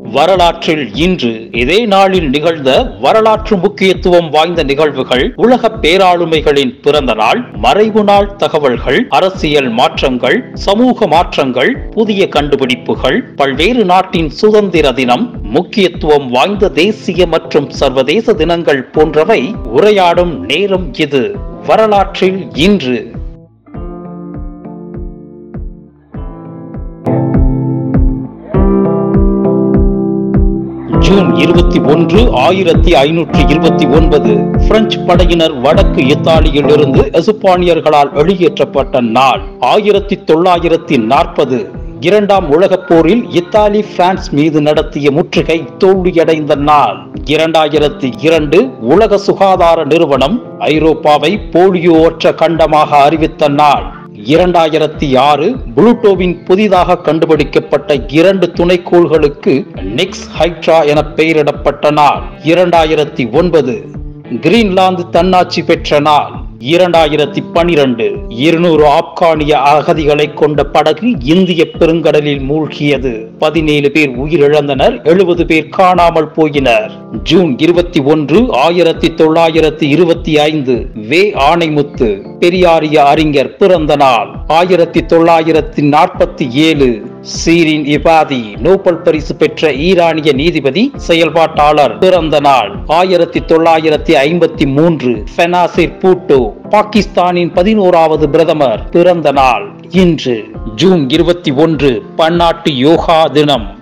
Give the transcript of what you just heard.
வரலாற்றில் இன்று இதே நாளில் நிகழ்ந்த வரலாற்று முக்கியத்துவம் வாய்ந்த நிகழ்வுகள் உலக பேராளுமைகளின் பிறந்த நாள் மறைவு நாள் தகவல்கள் அரசியல் மாற்றங்கள் சமூக மாற்றங்கள் புதிய கண்டுபிடிப்புகள் பல்வேறு நாட்டின் சுதந்திர தினம் முக்கியத்துவம் வாய்ந்த தேசிய மற்றும் சர்வதேச தினங்கள் போன்றவை உரையாடும் நேரம் இது வரலாற்றில் இன்று ஜூன் இருபத்தி ஒன்று ஆயிரத்தி ஐநூற்றி இருபத்தி ஒன்பது பிரெஞ்சு படையினர் வடக்கு இத்தாலியில் இருந்து எசுப்பானியர்களால் வெளியேற்றப்பட்ட நாள் ஆயிரத்தி தொள்ளாயிரத்தி நாற்பது இரண்டாம் உலகப் போரில் இத்தாலி பிரான்ஸ் மீது நடத்திய முற்றுகை தோல்வியடைந்த நாள் இரண்டாயிரத்தி இரண்டு உலக சுகாதார நிறுவனம் ஐரோப்பாவை போலியோ அற்ற கண்டமாக அறிவித்த நாள் இரண்டாயிரத்தி ஆறு புளூட்டோவின் புதிதாக கண்டுபிடிக்கப்பட்ட இரண்டு துணைக்கோள்களுக்கு நெக்ஸ் ஹைட்ரா என பெயரிடப்பட்ட நாள் இரண்டாயிரத்தி ஒன்பது கிரீன்லாந்து தன்னாட்சி பெற்ற நாள் இரண்டாயிரத்தி பனிரெண்டு இருநூறு ஆப்கானிய அகதிகளை கொண்ட படகு இந்திய பெருங்கடலில் மூழ்கியது பதினேழு பேர் உயிரிழந்தனர் எழுபது பேர் காணாமல் போயினர் ஜூன் இருபத்தி ஒன்று ஆயிரத்தி தொள்ளாயிரத்தி இருபத்தி ஐந்து வே ஆணைமுத்து பெரியாரிய அறிஞர் பிறந்த நாள் ஆயிரத்தி தொள்ளாயிரத்தி நாற்பத்தி ஏழு சீரின் இபாதி நோபல் பரிசு பெற்ற ஈரானிய நீதிபதி செயல்பாட்டாளர் பிறந்த நாள் ஆயிரத்தி தொள்ளாயிரத்தி ஐம்பத்தி மூன்று ஃபெனாசிர் பூட்டோ பாகிஸ்தானின் பதினோராவது பிரதமர் பிறந்த நாள் இன்று ஜூன் இருபத்தி ஒன்று பன்னாட்டு யோகா தினம்